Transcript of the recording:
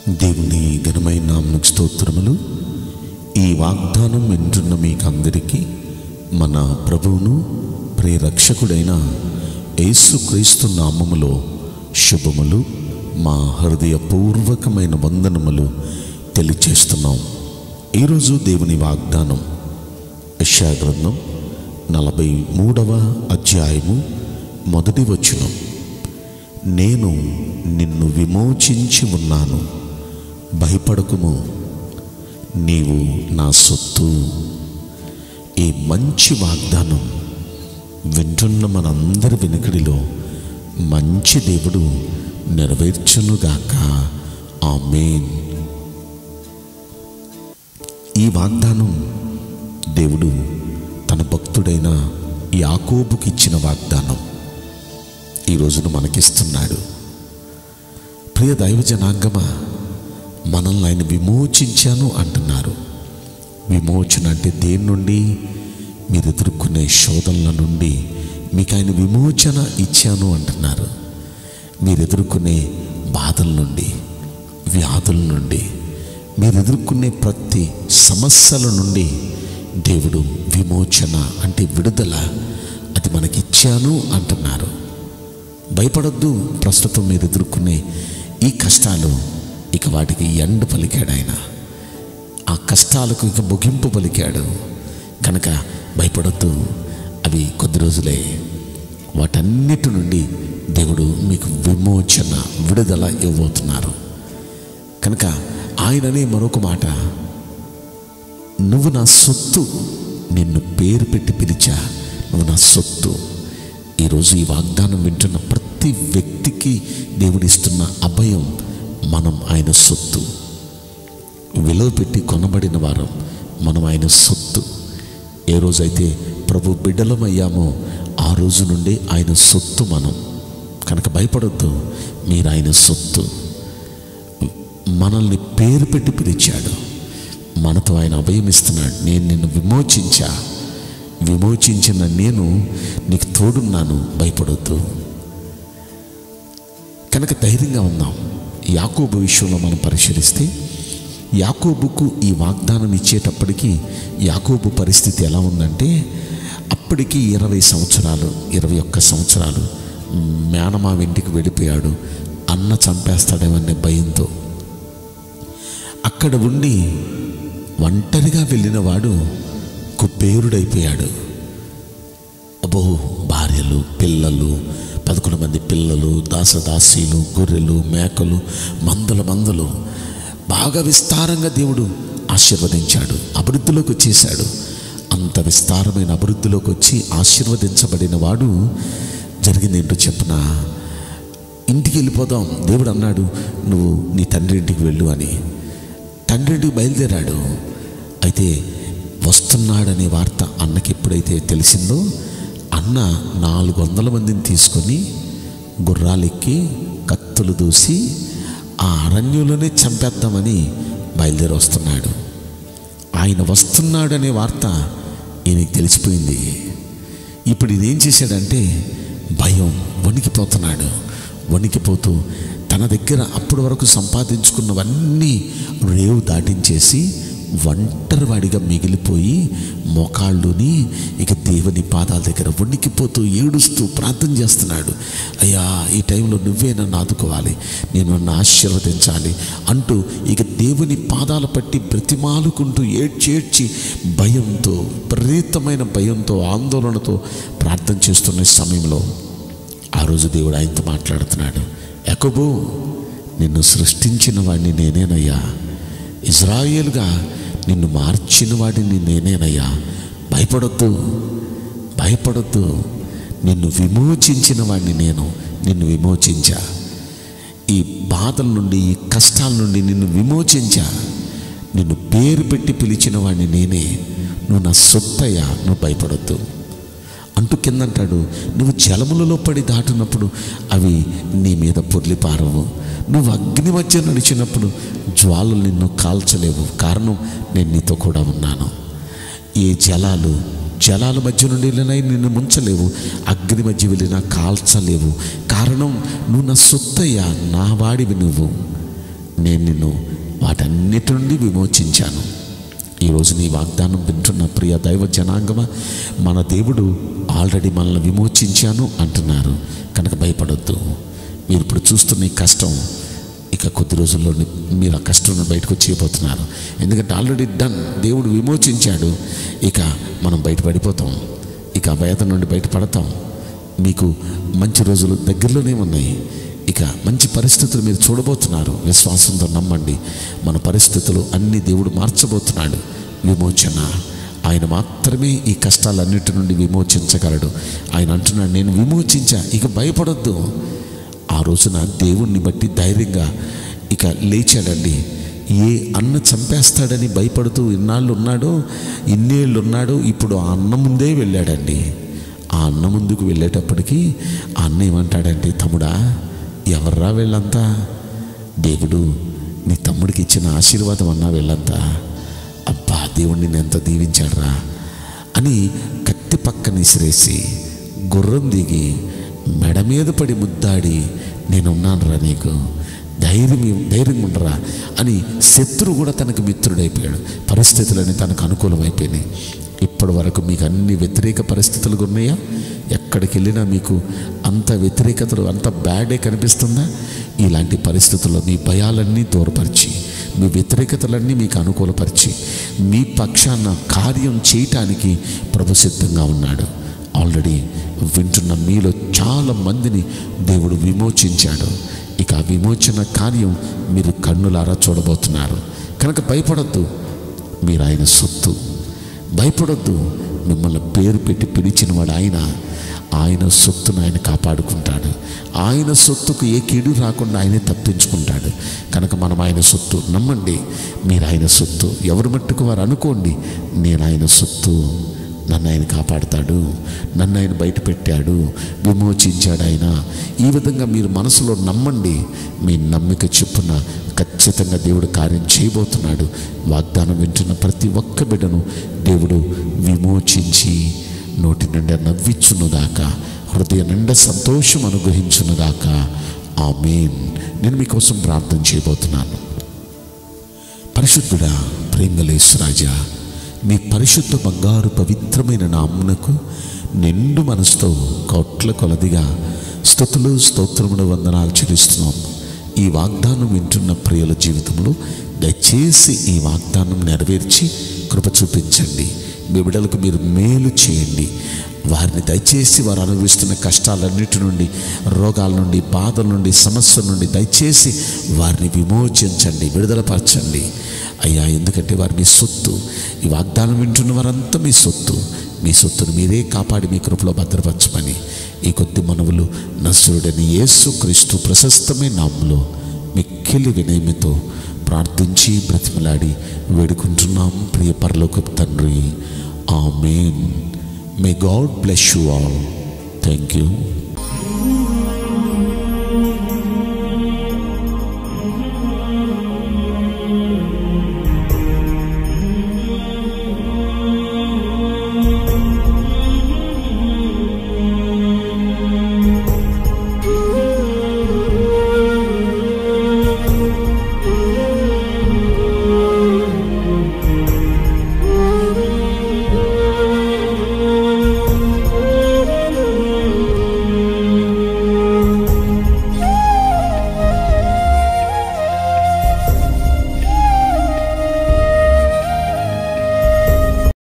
దేవుని ఘనమైన నామకు స్తోత్రములు ఈ వాగ్దానం వింటున్న మీకందరికీ మన ప్రభువును ప్రియరక్షకుడైన యేసుక్రీస్తు నామములో శుభములు మా హృదయపూర్వకమైన వందనములు తెలియచేస్తున్నాం ఈరోజు దేవుని వాగ్దానం యశాగ్రంథం నలభై మూడవ అధ్యాయము మొదటి వచనం నేను నిన్ను విమోచించి ఉన్నాను భయపడకుము నీవు నా సొత్తు ఈ మంచి వాగ్దానం వింటున్న మనందరి వెనుకడిలో మంచి దేవుడు నెరవేర్చునుగాక ఆమేన్ ఈ వాగ్దానం దేవుడు తన భక్తుడైన యాకోబుకి ఇచ్చిన వాగ్దానం ఈ రోజున మనకిస్తున్నాడు ప్రియ దైవ జనాంగమా మనల్ని ఆయన విమోచించాను అంటున్నారు విమోచన అంటే దేని నుండి మీరు ఎదుర్కొనే శోధనల నుండి మీకు ఆయన విమోచన ఇచ్చాను అంటున్నారు మీరు ఎదుర్కొనే బాధల నుండి వ్యాధుల నుండి మీరు ఎదుర్కొనే ప్రతి సమస్యల నుండి దేవుడు విమోచన అంటే విడుదల అది మనకిచ్చాను అంటున్నారు భయపడొద్దు ప్రస్తుతం మీరు ఎదుర్కొనే ఈ కష్టాలు ఇక వాటికి ఎండ పలికాడు ఆయన ఆ కష్టాలకు ఇక ముగింపు పలికాడు కనుక భయపడొద్దు అవి కొద్ది రోజులే వాటన్నిటి నుండి దేవుడు మీకు విమోచన విడుదల ఇవ్వబోతున్నారు కనుక ఆయననే మరొక మాట నువ్వు నా సొత్తు నిన్ను పేరు పెట్టి పిలిచా నువ్వు నా సొత్తు ఈరోజు ఈ వాగ్దానం వింటున్న ప్రతి వ్యక్తికి దేవుడిస్తున్న అభయం మనం ఆయన సొత్తు విలువ పెట్టి కొనబడిన వారం మనం ఆయన సొత్తు ఏ రోజైతే ప్రభు బిడ్డలమయ్యామో ఆ రోజు నుండి ఆయన సొత్తు మనం కనుక భయపడొద్దు మీరు ఆయన సొత్తు మనల్ని పేరు పెట్టి పిలిచాడు మనతో ఆయన అభయం ఇస్తున్నాడు నేను నిన్ను విమోచించా విమోచించిన నేను నీకు తోడున్నాను భయపడొద్దు కనుక ధైర్యంగా ఉందాం యాకోబు విషయంలో మనం పరిశీలిస్తే యాకోబుకు ఈ వాగ్దానం ఇచ్చేటప్పటికి యాకోబు పరిస్థితి ఎలా ఉందంటే అప్పటికి ఇరవై సంవత్సరాలు ఇరవై ఒక్క సంవత్సరాలు మేనమావ ఇంటికి వెళ్ళిపోయాడు అన్న చంపేస్తాడేమనే భయంతో అక్కడ ఉండి ఒంటరిగా వెళ్ళిన వాడు కుబేరుడైపోయాడు అబ్బో భార్యలు పిల్లలు పదకొండు మంది పిల్లలు దాసదాసీలు గొర్రెలు మేకలు మందల మందలు బాగా విస్తారంగా దేవుడు ఆశీర్వదించాడు అభివృద్ధిలోకి వచ్చేసాడు అంత విస్తారమైన అభివృద్ధిలోకి వచ్చి ఆశీర్వదించబడిన వాడు జరిగింది ఏంటో చెప్పనా ఇంటికి వెళ్ళిపోదాం దేవుడు అన్నాడు నువ్వు నీ తండ్రి ఇంటికి వెళ్ళు అని తండ్రి ఇంటికి బయలుదేరాడు అయితే వస్తున్నాడనే వార్త అన్నకి ఎప్పుడైతే తెలిసిందో అన్న నాలుగు వందల మందిని తీసుకొని గుర్రాలెక్కి కత్తులు దూసి ఆ అరణ్యంలోనే చంపేద్దామని బయలుదేరి వస్తున్నాడు ఆయన వస్తున్నాడనే వార్త ఈయనకి తెలిసిపోయింది ఇప్పుడు ఇదేం చేశాడంటే భయం వణికిపోతున్నాడు వణికిపోతూ తన దగ్గర అప్పటి వరకు సంపాదించుకున్నవన్నీ రేవు దాటించేసి ఒంటరివాడిగా మిగిలిపోయి మోకాళ్ళుని ఇక దేవుని పాదాల దగ్గర వణికిపోతూ ఏడుస్తూ ప్రార్థన చేస్తున్నాడు అయ్యా ఈ టైంలో నువ్వే నన్ను ఆదుకోవాలి నేను నన్ను ఆశీర్వదించాలి అంటూ ఇక దేవుని పాదాల పట్టి బ్రతిమాలుకుంటూ ఏడ్చేడ్చి భయంతో విపరీతమైన భయంతో ఆందోళనతో ప్రార్థన చేస్తున్న సమయంలో ఆ రోజు దేవుడు ఆయనతో మాట్లాడుతున్నాడు ఎకబో నిన్ను సృష్టించిన వాడిని నేనేనయ్యా ఇజ్రాయేలుగా నిన్ను మార్చిన వాడిని నేనేనయ్యా భయపడొద్దు భయపడొద్దు నిన్ను విమోచించిన వాడిని నేను నిన్ను విమోచించా ఈ బాధల నుండి ఈ కష్టాల నుండి నిన్ను విమోచించా నిన్ను పేరు పెట్టి పిలిచిన వాడిని నేనే నువ్వు నా సొత్తయ్యా నువ్వు భయపడొద్దు అంటూ కిందంటాడు నువ్వు జలములలో పడి దాటినప్పుడు అవి నీ మీద పొర్లిపారవు నువ్వు అగ్ని మధ్య నడిచినప్పుడు జ్వాలలు నిన్ను కాల్చలేవు కారణం నేను నీతో కూడా ఉన్నాను ఏ జలాలు జలాల మధ్య నుండి వెళ్ళినా నిన్ను ముంచలేవు అగ్ని మధ్య వెళ్ళినా కాల్చలేవు కారణం నువ్వు నా సొత్తయ్యా నా వాడివి నువ్వు నేను నిన్ను వాటన్నిటి నుండి విమోచించాను ఈరోజు నీ వాగ్దానం వింటున్న ప్రియ దైవ జనాంగమ మన దేవుడు ఆల్రెడీ మనల్ని విమోచించాను అంటున్నారు కనుక భయపడొద్దు మీరు ఇప్పుడు చూస్తున్న ఈ కష్టం ఇక కొద్ది రోజుల్లో మీరు ఆ కష్టం నుండి బయటకు వచ్చేయబోతున్నారు ఎందుకంటే ఆల్రెడీ డన్ దేవుడు విమోచించాడు ఇక మనం బయటపడిపోతాం ఇక ఆ వేదన నుండి బయటపడతాం మీకు మంచి రోజులు దగ్గరలోనే ఉన్నాయి ఇక మంచి పరిస్థితులు మీరు చూడబోతున్నారు విశ్వాసంతో నమ్మండి మన పరిస్థితులు అన్ని దేవుడు మార్చబోతున్నాడు విమోచన ఆయన మాత్రమే ఈ కష్టాలన్నిటి నుండి విమోచించగలడు ఆయన అంటున్నాడు నేను విమోచించా ఇక భయపడొద్దు ఆ రోజున దేవుణ్ణి బట్టి ధైర్యంగా ఇక లేచాడండి ఏ అన్న చంపేస్తాడని భయపడుతూ ఇన్నాళ్ళు ఉన్నాడో ఇన్నేళ్ళు ఉన్నాడో ఇప్పుడు ఆ అన్న ముందే వెళ్ళాడండి ఆ అన్న ముందుకు వెళ్ళేటప్పటికి ఆ అన్న ఏమంటాడంటే తమ్ముడా ఎవర్రా వీళ్ళంతా దేవుడు నీ తమ్ముడికి ఇచ్చిన ఆశీర్వాదం అన్నా వీళ్ళంతా అబ్బా దేవుడు నిన్ను ఎంత దీవించాడురా అని కత్తి పక్కన ఇసిరేసి గుర్రం దిగి మెడ మీద పడి ముద్దాడి నేనున్నానురా నీకు ధైర్యం ధైర్యంగా ఉండరా అని శత్రువు కూడా తనకు మిత్రుడైపోయాడు పరిస్థితులన్నీ తనకు అనుకూలమైపోయినాయి ఇప్పటి వరకు మీకు అన్ని వ్యతిరేక పరిస్థితులు ఉన్నాయా ఎక్కడికి వెళ్ళినా మీకు అంత వ్యతిరేకతలు అంత బ్యాడే కనిపిస్తుందా ఇలాంటి పరిస్థితుల్లో మీ భయాలన్నీ దూరపరిచి మీ వ్యతిరేకతలన్నీ మీకు అనుకూలపరిచి మీ పక్షాన కార్యం చేయటానికి ప్రభు సిద్ధంగా ఉన్నాడు ఆల్రెడీ వింటున్న మీలో చాలా మందిని దేవుడు విమోచించాడు ఇక ఆ విమోచన కార్యం మీరు కన్నులారా చూడబోతున్నారు కనుక భయపడద్దు మీరు ఆయన సొత్తు భయపడొద్దు మిమ్మల్ని పేరు పెట్టి పిలిచినవాడు ఆయన ఆయన సొత్తును ఆయన కాపాడుకుంటాడు ఆయన సొత్తుకు ఏ కీడు రాకుండా ఆయనే తప్పించుకుంటాడు కనుక మనం ఆయన సొత్తు నమ్మండి మీరు ఆయన సొత్తు ఎవరు మట్టుకు వారు అనుకోండి నేను ఆయన సొత్తు నన్ను ఆయన కాపాడుతాడు నన్ను ఆయన బయట పెట్టాడు విమోచించాడు ఆయన ఈ విధంగా మీరు మనసులో నమ్మండి మీ నమ్మిక చెప్పున ఖచ్చితంగా దేవుడు కార్యం చేయబోతున్నాడు వాగ్దానం వింటున్న ప్రతి ఒక్క బిడ్డను దేవుడు విమోచించి నోటి నిండా నవ్వించునుగాక హృదయ నిండా సంతోషం అనుగ్రహించునుగాక ఆమేన్ నేను మీకోసం ప్రార్థన చేయబోతున్నాను పరిశుద్ధుడా ప్రేమలేసు రాజా మీ పరిశుద్ధ బంగారు పవిత్రమైన నామునకు నిండు మనసుతో కోట్ల కొలదిగా స్థుతులు స్తోత్రములు వందనాలు చెల్లిస్తున్నాం ఈ వాగ్దానం వింటున్న ప్రియుల జీవితంలో దయచేసి ఈ వాగ్దానం నెరవేర్చి కృప చూపించండి మీ బిడ్డలకు మీరు మేలు చేయండి వారిని దయచేసి వారు అనుభవిస్తున్న కష్టాలన్నిటి నుండి రోగాల నుండి బాధల నుండి సమస్యల నుండి దయచేసి వారిని విమోచించండి విడుదలపరచండి అయ్యా ఎందుకంటే వారు మీ సొత్తు ఈ వాగ్దానం వింటున్న వారంతా మీ సొత్తు మీ సొత్తును మీరే కాపాడి మీ కృపలో భద్రపరచమని ఈ కొద్ది మనవులు నసురుడని యేసు క్రీస్తు ప్రశస్తమైన నామంలో మిక్కిలి వినయమితో ప్రార్థించి బ్రతిమలాడి వేడుకుంటున్నాం ప్రియ పరలోక తండ్రి amen may God bless you all thank you